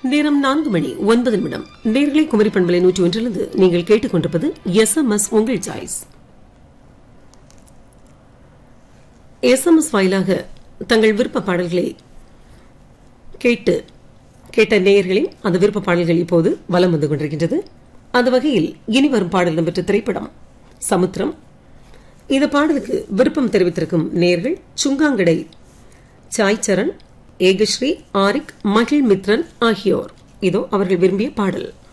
நேரம் நான்கு மணி ஒன்பது நிமிடம் நேர்களை குமரி பண்பலை நூற்றி ஒன்றிலிருந்து நீங்கள் கேட்டுக்கொண்டிருப்பது எஸ் எம் எஸ் உங்கள் சாய்ஸ் எஸ் எம் எஸ் வாயிலாக தங்கள் விருப்ப பாடல்களை கேட்டு கேட்ட நேயர்களின் அந்த விருப்ப பாடல்கள் இப்போது வலம் வந்து கொண்டிருக்கின்றது அந்த வகையில் இனி வரும் பாடல் இடம்பெற்ற திரைப்படம் சமுத்திரம் இந்த பாடலுக்கு விருப்பம் தெரிவித்திருக்கும் நேயர்கள் சுங்காங்கடை சாய்ச்சரண் ஏகஸ்ரீ ஆரிக் மகிழ் மித்ரன் ஆகியோர் இதோ அவர்கள் விரும்பிய பாடல்